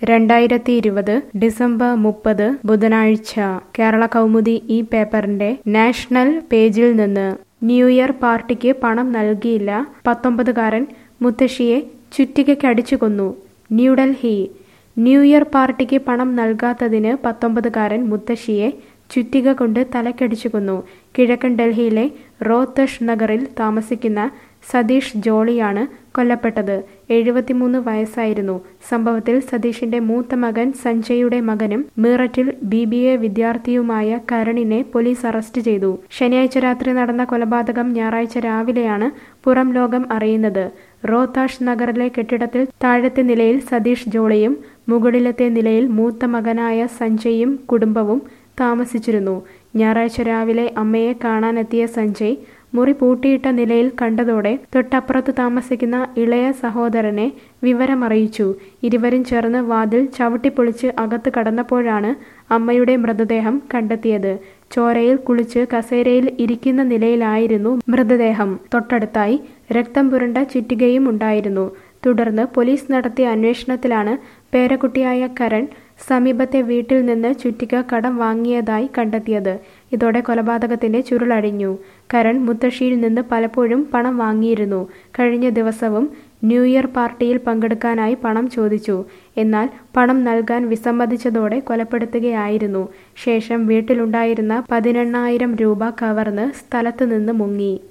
രണ്ടായിരത്തി ഇരുപത് ഡിസംബർ മുപ്പത് ബുധനാഴ്ച കേരള കൗമുദി ഈ പേപ്പറിന്റെ നാഷണൽ പേജിൽ നിന്ന് ന്യൂ ഇയർ പാർട്ടിക്ക് പണം നൽകിയില്ല പത്തൊമ്പതുകാരൻ മുത്തശ്ശിയെ ചുറ്റികയ്ക്കടിച്ചു കൊന്നു ന്യൂഡൽഹി ന്യൂ ഇയർ പാർട്ടിക്ക് പണം നൽകാത്തതിന് പത്തൊമ്പതുകാരൻ മുത്തശ്ശിയെ ചുറ്റിക കൊണ്ട് തലക്കടിച്ചു കൊന്നു കിഴക്കൻ ഡൽഹിയിലെ റോത്തഷ് നഗറിൽ താമസിക്കുന്ന സതീഷ് ജോളിയാണ് കൊല്ലപ്പെട്ടത് എഴുപത്തിമൂന്ന് വയസ്സായിരുന്നു സംഭവത്തിൽ സതീഷിന്റെ മൂത്ത മകൻ സഞ്ജയുടെ മകനും മീററ്റിൽ ബി ബി എ വിദ്യാർത്ഥിയുമായ കരണിനെ പോലീസ് അറസ്റ്റ് ചെയ്തു ശനിയാഴ്ച രാത്രി നടന്ന കൊലപാതകം ഞായറാഴ്ച രാവിലെയാണ് പുറം ലോകം അറിയുന്നത് റോത്താഷ് നഗറിലെ കെട്ടിടത്തിൽ താഴത്തെ നിലയിൽ സതീഷ് ജോളിയും മുകളിലത്തെ നിലയിൽ മൂത്ത മകനായ സഞ്ജയും കുടുംബവും താമസിച്ചിരുന്നു ഞായറാഴ്ച രാവിലെ അമ്മയെ കാണാനെത്തിയ സഞ്ജയ് മുറി പൂട്ടിയിട്ട നിലയിൽ കണ്ടതോടെ തൊട്ടപ്പുറത്ത് താമസിക്കുന്ന ഇളയ സഹോദരനെ വിവരമറിയിച്ചു ഇരുവരും ചേർന്ന് വാതിൽ ചവിട്ടിപ്പൊളിച്ച് അകത്ത് കടന്നപ്പോഴാണ് അമ്മയുടെ മൃതദേഹം കണ്ടെത്തിയത് ചോരയിൽ കുളിച്ച് കസേരയിൽ ഇരിക്കുന്ന നിലയിലായിരുന്നു മൃതദേഹം തൊട്ടടുത്തായി രക്തം പുരണ്ട ചുറ്റികയും ഉണ്ടായിരുന്നു തുടർന്ന് പോലീസ് നടത്തിയ അന്വേഷണത്തിലാണ് പേരക്കുട്ടിയായ കരൺ സമീപത്തെ വീട്ടിൽ നിന്ന് ചുറ്റിക കടം വാങ്ങിയതായി കണ്ടെത്തിയത് ഇതോടെ കൊലപാതകത്തിന്റെ ചുരുളഴിഞ്ഞു കരൺ മുത്തശ്ശിയിൽ നിന്ന് പലപ്പോഴും പണം വാങ്ങിയിരുന്നു കഴിഞ്ഞ ദിവസവും ന്യൂ ഇയർ പാർട്ടിയിൽ പങ്കെടുക്കാനായി പണം ചോദിച്ചു എന്നാൽ പണം നൽകാൻ വിസമ്മതിച്ചതോടെ കൊലപ്പെടുത്തുകയായിരുന്നു ശേഷം വീട്ടിലുണ്ടായിരുന്ന പതിനെണ്ണായിരം രൂപ കവർന്ന് സ്ഥലത്ത് നിന്ന് മുങ്ങി